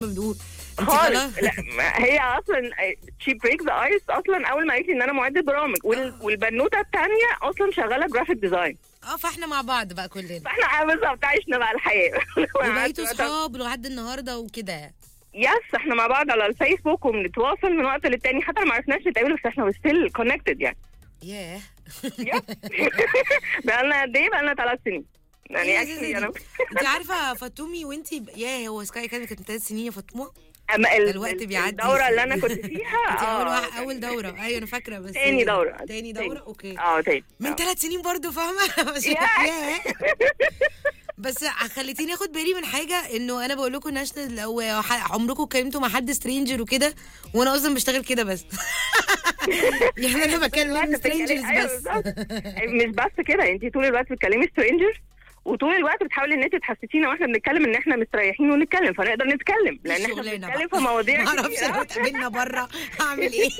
بنقول انت خالص خلاص لا ما هي اصلا شي بريك ذا ايس اصلا اول ما قالت لي ان انا معده برامج وال- والبنوته الثانيه اصلا شغاله جرافيك ديزاين اه فاحنا مع بعض بقى كلنا فاحنا بالظبط عشنا بقى الحياه وبقيتوا صحاب لحد النهارده وكده يس احنا مع بعض على الفيسبوك وبنتواصل من وقت للتاني حتى لو ما عرفناش نتقابل بس احنا ستيل كونكتد يعني ياه بقالنا قد ايه؟ بقالنا ثلاث سنين يعني إيه اكشلي دي؟ انا انت عارفه فاتومي وانت ب... ياه هو سكاي كانت كانت ثلاث سنين يا فاطمه اما ال- الوقت ال- بيعدي. الدوره اللي انا كنت فيها انت اول اه واحد اول دوره ايوه انا فاكره بس تاني دورة. تاني تاني. دوره اوكي اه تاني من آه. ثلاث سنين برضو فاهمه بس ياه. ياه. بس خليتيني اخد بالي من حاجه انه انا بقول لكم ناشونال لو ح- عمركم اتكلمتوا مع حد سترينجر وكده وانا اصلا بشتغل كده بس يعني انا بكلم سترينجرز أيوة بس بالظبط. مش بس كده انت طول الوقت بتكلمي سترينجر وطول الوقت بتحاولي ان انت تحسسينا واحنا بنتكلم ان احنا مستريحين ونتكلم فنقدر نتكلم لان احنا شغلانة بنتكلم بقى. في مواضيع ما اعرفش كتيرة. لو اتقابلنا بره هعمل ايه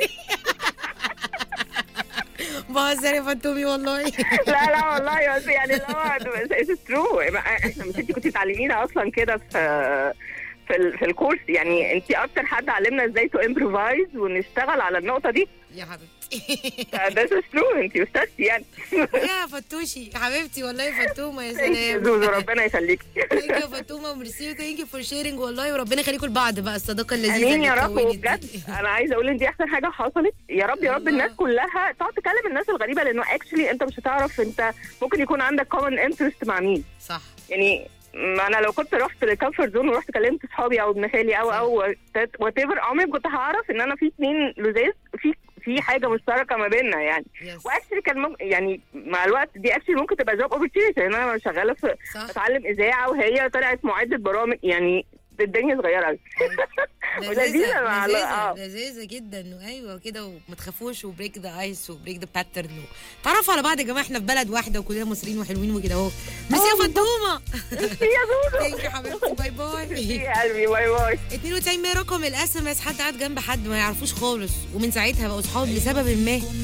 بهزر يا فاتومي والله لا لا والله بس يعني اللي هو اتس ترو احنا مش انت كنت تعلمينا اصلا كده في في ال- في الكورس يعني انت اكتر حد علمنا ازاي تو امبروفايز ونشتغل على النقطه دي يا حبيبتي ده ترو انت استاذتي يعني يا فتوشي حبيبتي والله يا فاتومه يا Thank you سلام زوزو ربنا يخليك ثانك يو فاتومه وميرسي ثانك يو فور شيرنج والله وربنا يخليكم لبعض بقى الصداقه اللذيذه امين اللي يا رب اتكونت وبجد دي. انا عايزه اقول ان دي احسن حاجه حصلت يا رب يا رب الله. الناس كلها تقعد تكلم الناس الغريبه لانه اكشلي انت مش هتعرف انت ممكن يكون عندك كومن انترست مع مين صح يعني ما انا لو كنت رحت للكمفورت زون ورحت كلمت صحابي او ابن خالي او او وات ايفر عمري ما كنت هعرف ان انا في اتنين لزاز في في حاجه مشتركه ما بيننا يعني يس واكشلي كان ممكن يعني مع الوقت دي اكشلي ممكن تبقى جوب اوبورتيونيتي لان انا شغاله في صح بتعلم اذاعه وهي طلعت معده برامج يعني الدنيا صغيره قوي ولذيذة لذيذة مع ال- لذيذة آه. لذيذة جدا وايوه كده وما تخافوش وبريك ذا ايس وبريك ذا باترن تعرفوا على بعض يا جماعه احنا في بلد واحده وكلنا مصريين وحلوين وكده اهو ميرسي يا فندومه يا زوزو ثانك يو حبيبتي باي باي يا قلبي باي باي 92 رقم الاس ام اس حد قاعد جنب حد ما يعرفوش خالص ومن ساعتها بقوا صحاب لسبب ما